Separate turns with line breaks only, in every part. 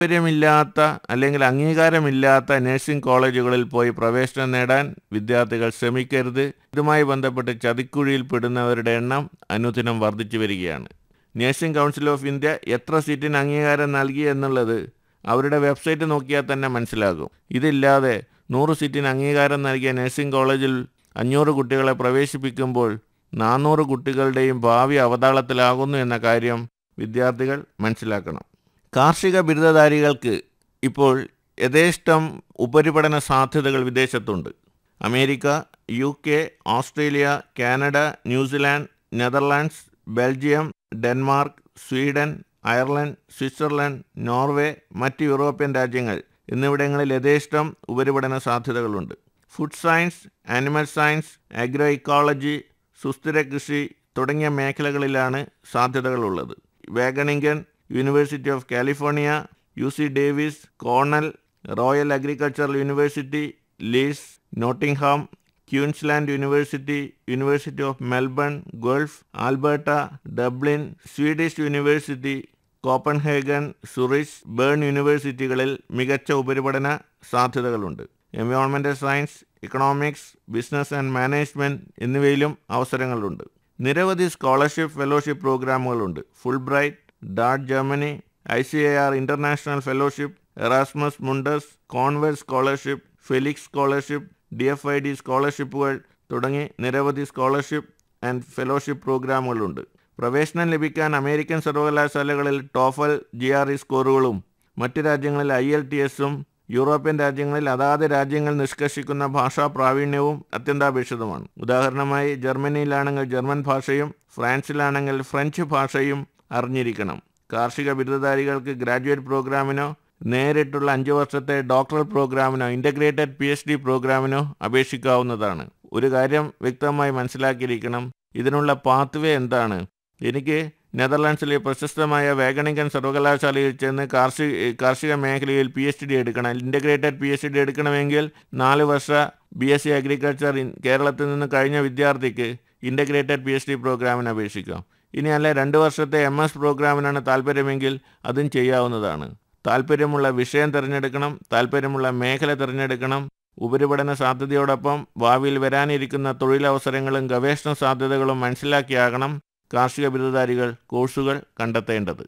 താല്പര്യമില്ലാത്ത അല്ലെങ്കിൽ അംഗീകാരമില്ലാത്ത നഴ്സിംഗ് കോളേജുകളിൽ പോയി പ്രവേശനം നേടാൻ വിദ്യാർത്ഥികൾ ശ്രമിക്കരുത് ഇതുമായി ബന്ധപ്പെട്ട് ചതിക്കുഴിയിൽ പെടുന്നവരുടെ എണ്ണം അനുദിനം വർദ്ധിച്ചു വരികയാണ് നഴ്സിംഗ് കൗൺസിൽ ഓഫ് ഇന്ത്യ എത്ര സീറ്റിന് അംഗീകാരം നൽകി എന്നുള്ളത് അവരുടെ വെബ്സൈറ്റ് നോക്കിയാൽ തന്നെ മനസ്സിലാകും ഇതില്ലാതെ നൂറ് സീറ്റിന് അംഗീകാരം നൽകിയ നഴ്സിംഗ് കോളേജിൽ അഞ്ഞൂറ് കുട്ടികളെ പ്രവേശിപ്പിക്കുമ്പോൾ നാനൂറ് കുട്ടികളുടെയും ഭാവി അവതാളത്തിലാകുന്നു എന്ന കാര്യം വിദ്യാർത്ഥികൾ മനസ്സിലാക്കണം കാർഷിക ബിരുദധാരികൾക്ക് ഇപ്പോൾ യഥേഷ്ടം ഉപരിപഠന സാധ്യതകൾ വിദേശത്തുണ്ട് America U K Australia Canada New Zealand Netherlands Belgium Denmark Sweden Ireland Switzerland Norway മറ്റ് യൂറോപ്യൻ രാജ്യങ്ങൾ എന്നിവിടങ്ങളിൽ യഥേഷ്ടം ഉപരിപഠന സാധ്യതകളുണ്ട് food science animal science agro ecology സുസ്ഥിര കൃഷി തുടങ്ങിയ മേഖലകളിലാണ് സാധ്യതകളുള്ളത് Wageningen university of California U C Davis Cornell Royal agricultural university Leeds Nottingham Queensland university university of Melbourne Guelph Alberta Dublin Swedish university Copenhagen Zurich Bern യൂണിവേഴ്സിറ്റികളിൽ മികച്ച ഉപരിപഠന സാധ്യതകളുണ്ട് environmental science economics business and management എന്നിവയിലും അവസരങ്ങളുണ്ട് നിരവധി scholarship fellowship പ്രോഗ്രാമുകളുണ്ട് Fulbright ഡാർട്ട് Germany I C A R international fellowship Erasmus Mundus Commonwealth scholarship Felix scholarship D F I D സ്കോളർഷിപ്പുകൾ തുടങ്ങി നിരവധി സ്കോളർഷിപ്പ് ആൻഡ് ഫെലോഷിപ്പ് പ്രോഗ്രാമുകളുണ്ട് പ്രവേശനം ലഭിക്കാൻ അമേരിക്കൻ സർവകലാശാലകളിൽ ടോഫൽ ജി ആർ ഇ സ്കോറുകളും മറ്റ് രാജ്യങ്ങളിൽ ഐ എൽ ടി എസും യൂറോപ്യൻ രാജ്യങ്ങളിൽ അതാത് രാജ്യങ്ങൾ നിഷ്കർഷിക്കുന്ന ഭാഷാ പ്രാവീണ്യവും അത്യന്താപേക്ഷിതമാണ് ഉദാഹരണമായി ജർമ്മനിയിലാണെങ്കിൽ ജർമ്മൻ ഭാഷയും ഫ്രാൻസിലാണെങ്കിൽ ഫ്രഞ്ച് ഭാഷയും അറിഞ്ഞിരിക്കണം കാർഷിക ബിരുദധാരികൾക്ക് ഗ്രാജുവേറ്റ് പ്രോഗ്രാമിനോ നേരിട്ടുള്ള അഞ്ച് വർഷത്തെ ഡോക്ടറൽ പ്രോഗ്രാമിനോ ഇൻ്റഗ്രേറ്റഡ് പി എച്ച് ഡി പ്രോഗ്രാമിനോ അപേക്ഷിക്കാവുന്നതാണ് ഒരു കാര്യം വ്യക്തമായി മനസ്സിലാക്കിയിരിക്കണം ഇതിനുള്ള പാത്വേ എന്താണ് എനിക്ക് നെതർലാൻഡ്സിലെ പ്രശസ്തമായ വേഗണിക്കൻ സർവകലാശാലയിൽ ചെന്ന് കാർഷിക കാർഷിക മേഖലയിൽ പി എച്ച് ഡി എടുക്കണം ഇൻ്റഗ്രേറ്റഡ് പി എച്ച് ഡി എടുക്കണമെങ്കിൽ നാല് വർഷ ബി എസ് സി അഗ്രികൾച്ചർ കേരളത്തിൽ നിന്ന് കഴിഞ്ഞ വിദ്യാർത്ഥിക്ക് ഇൻ്റഗ്രേറ്റഡ് പി എച്ച് ഡി പ്രോഗ്രാമിന് അപേക്ഷിക്കാം ഇനി അല്ല രണ്ട് വർഷത്തെ എം എസ് പ്രോഗ്രാമിനാണ് താല്പര്യമെങ്കിൽ അതും ചെയ്യാവുന്നതാണ് താല്പര്യമുള്ള വിഷയം തിരഞ്ഞെടുക്കണം താല്പര്യമുള്ള മേഖല തിരഞ്ഞെടുക്കണം ഉപരിപഠന സാധ്യതയോടൊപ്പം ഭാവിയിൽ വരാനിരിക്കുന്ന തൊഴിലവസരങ്ങളും ഗവേഷണ സാധ്യതകളും മനസ്സിലാക്കിയാകണം കാർഷിക ബിരുദധാരികൾ കോഴ്സുകൾ കണ്ടെത്തേണ്ടത്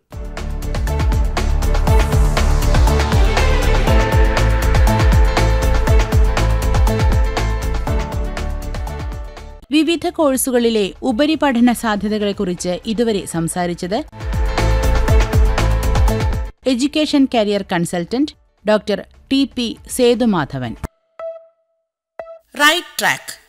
വിവിധ കോഴ്സുകളിലെ ഉപരിപഠന സാധ്യതകളെക്കുറിച്ച് ഇതുവരെ സംസാരിച്ചത് education career consultant doctor T P Sethumadhavan
right track